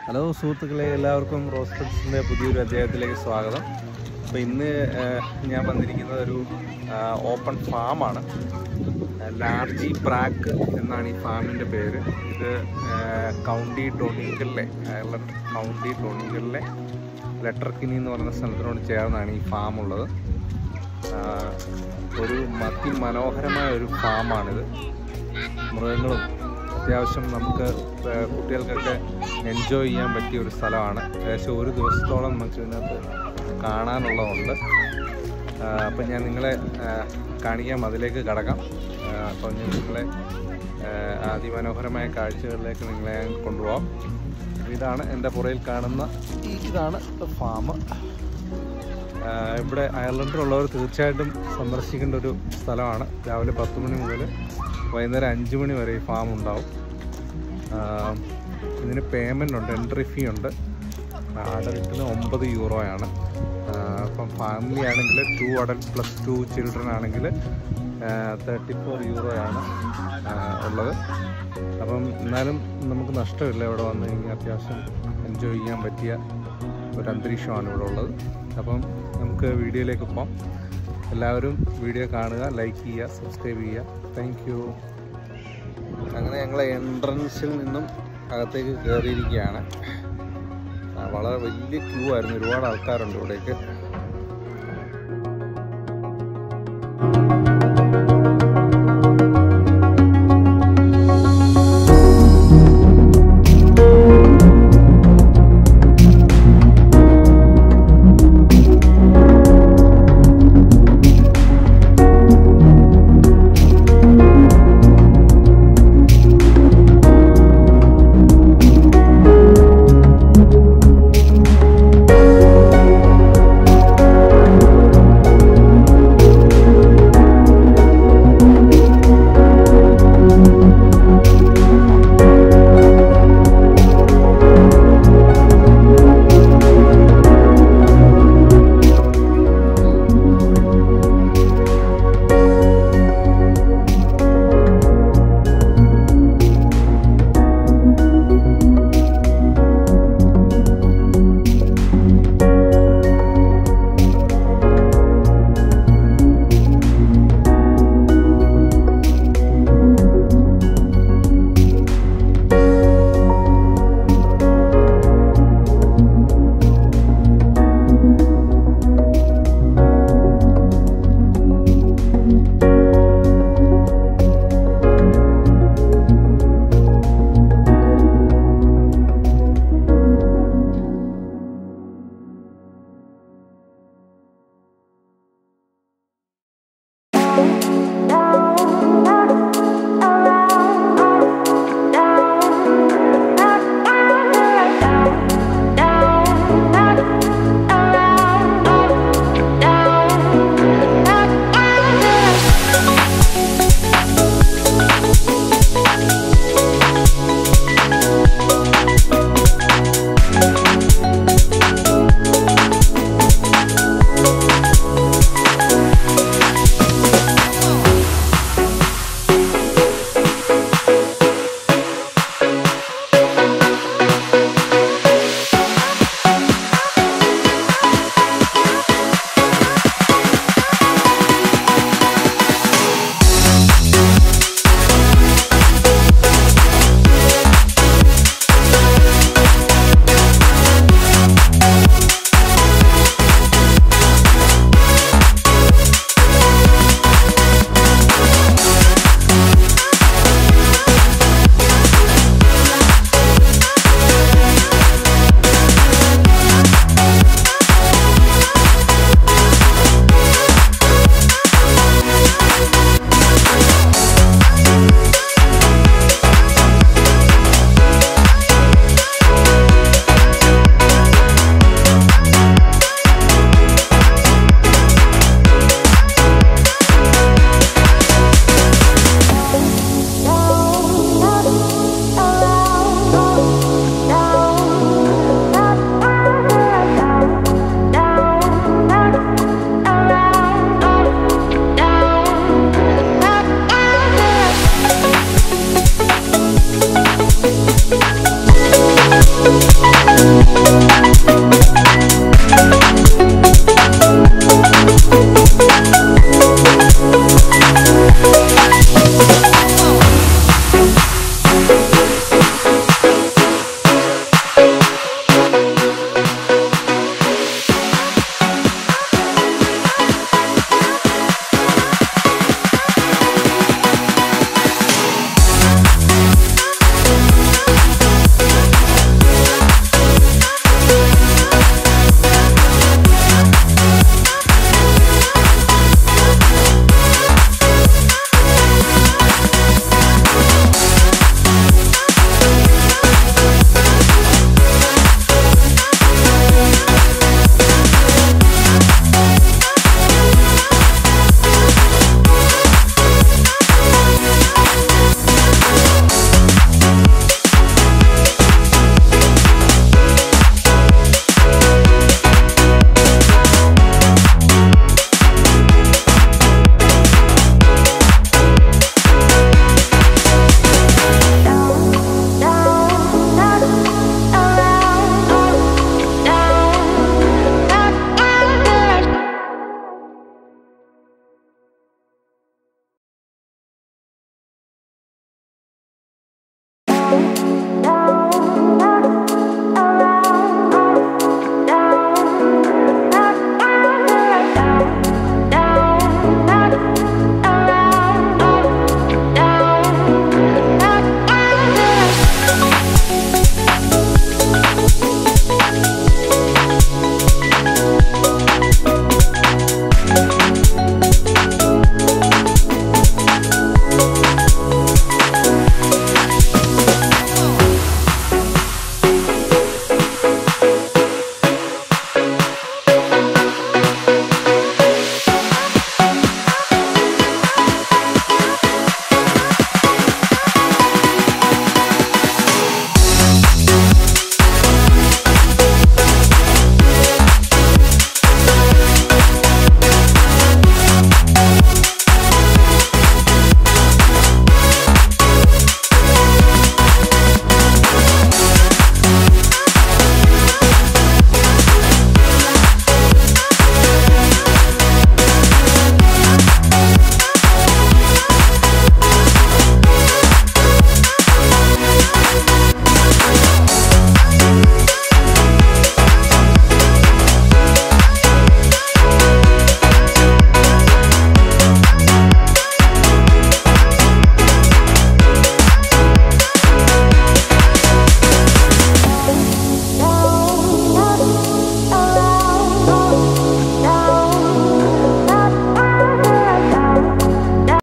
hello സുഹൃത്തുക്കളെ എല്ലാവർക്കും rose പെറ്റ്സിൻ്റെ പുതിയൊരു അധ്യായത്തിലേക്ക് സ്വാഗതം അപ്പോൾ ഇന്ന് ഏഹ്, ഞാൻ വന്നിരിക്കുന്നത് ഒരു ഓപ്പൺ ഫാമാണ് ലാർജി പ്രാക്ക് എന്നാണ് ഈ ഫാമിൻ്റെ പേര് ഇത് ഏഹ്, കൗണ്ടി ടൊണീഗലിലെ അയർലൻഡ് കൗണ്ടി ടൊണീഗലിലെ ലെറ്റർക്കിനി എന്ന് പറയുന്ന സ്ഥലത്തിനോട് ചേർന്നാണ് ഈ ഫാം ഉള്ളത് ആഹ്, ഒരു അതിമനോഹരമായ ഒരു ഫാമാണിത് മൃഗങ്ങളും അത്യാവശ്യം നമുക്ക് ഏഹ് കുട്ടികൾക്കൊക്കെ എൻജോയ് ചെയ്യാൻ പറ്റിയ ഒരു സ്ഥലമാണ് ഏകദേശം ഒരു ദിവസത്തോളം നമുക്ക് ഇതിനകത്ത് കാണാനുള്ളതുണ്ട് ആഹ് അപ്പം ഞാൻ നിങ്ങളെ ആഹ് കാണിക്കാം അതിലേക്ക് കടക്കാം ആഹ് അപ്പം ഞാൻ നിങ്ങളെ ആഹ് അതിമനോഹരമായ കാഴ്ചകളിലേക്ക് നിങ്ങളെ ഞാൻ കൊണ്ടുപോകാം ഇതാണ് എൻ്റെ പുറയിൽ കാണുന്ന ഈ ഇതാണ് ഫാം ആഹ് ഇവിടെ അയർലൻഡിലുള്ളവർ തീർച്ചയായിട്ടും സന്ദർശിക്കേണ്ട ഒരു സ്ഥലമാണ് രാവിലെ പത്ത് മണി മുതൽ വൈകുന്നേരം അഞ്ച് മണി വരെ ഈ ഫാം ഉണ്ടാവും ആഹ് ഇതിന് പേയ്മെൻ്റ് ഉണ്ട് എൻട്രി ഫീ ഉണ്ട് അഡൽട്ടിന് ഒമ്പത് യൂറോയാണ് ആഹ് അപ്പം ഫാമിലി ആണെങ്കിൽ two adult plus two children ആണെങ്കിൽ തേർട്ടി ഫോർ യൂറോയാണ് ഉള്ളത് അപ്പം എന്നാലും നമുക്ക് നഷ്ടമില്ല ഇവിടെ വന്നു കഴിഞ്ഞാൽ അത്യാവശ്യം എൻജോയ് ചെയ്യാൻ പറ്റിയ ഒരു അന്തരീക്ഷമാണ് ഇവിടെ ഉള്ളത് അപ്പം നമുക്ക് വീഡിയോയിലേക്ക് പോകാം എല്ലാവരും വീഡിയോ കാണുക ലൈക്ക് ചെയ്യുക സബ്സ്ക്രൈബ് ചെയ്യുക താങ്ക് യു അങ്ങനെ ഞങ്ങൾ എൻട്രൻസിൽ നിന്നും അകത്തേക്ക് കയറിയിരിക്കുകയാണ് ആ, വളരെ വലിയ ക്യൂ ആയിരുന്നു ഒരുപാട് ആൾക്കാരുണ്ട് ഇവിടേക്ക്